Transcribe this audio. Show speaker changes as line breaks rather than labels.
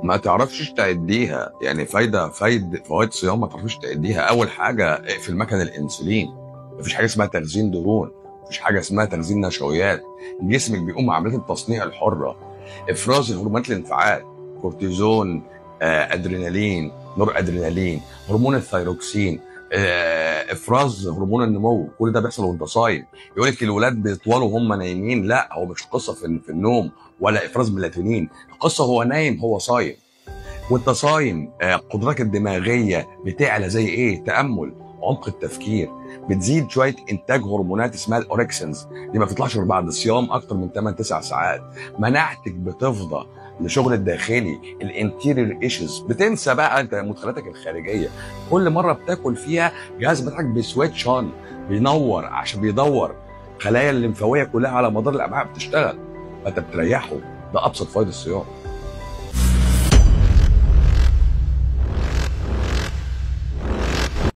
ما تعرفش تعديها يعني فايده فايده فوائد الصيام ما تعرفش تعديها اول حاجه اقفل مكان الانسولين مفيش حاجه اسمها تخزين دهون مفيش حاجه اسمها تخزين نشويات جسمك بيقوم بعمليه التصنيع الحره افراز هرمونات الانفعال كورتيزون آه، ادرينالين نور ادرينالين هرمون الثيروكسين آه، افراز هرمون النمو كل ده بيحصل وانت صايم يقول لك الولاد بيطولوا وهم نايمين لا هو مش القصه في في النوم ولا افراز ميلاتونين القصه هو نايم هو صايم وانت صايم آه، قدراتك الدماغيه بتعلى زي ايه تامل عمق التفكير بتزيد شويه انتاج هرمونات اسمها الاوركسنز دي ما بتطلعش غير بعد الصيام اكتر من 8 9 ساعات مناعتك بتفضى لشغل الداخلي الانتيرير ايشوز بتنسى بقى انت مدخلاتك الخارجيه كل مره بتاكل فيها جهاز بتاعك بيسويتش اون بينور عشان بيدور خلايا الليمفاويه كلها على مدار الامعاء بتشتغل فانت بتريحه ده ابسط فايده الصيام